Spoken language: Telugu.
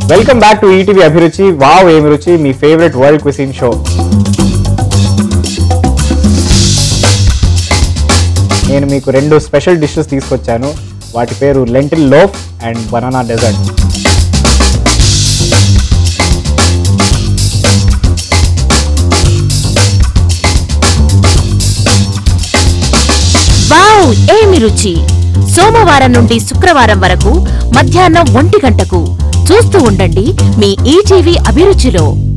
welcome back to ETV Abhiruchi wow ఏమి రుచి మీ ఫేవరెట్ వరల్డ్ క్విసిన్ షో నేను మీకు రెండు స్పెషల్ డిషెస్ తీసుకొచ్చాను వాటి పేరు lentil loaf and banana dessert wow ఏమి రుచి సోమవారం నుండి శుక్రవారం వరకు మధ్యాహ్నం ఒంటి గంటకు చూస్తూ ఉండండి మీ ఈటీవీ అభిరుచిలో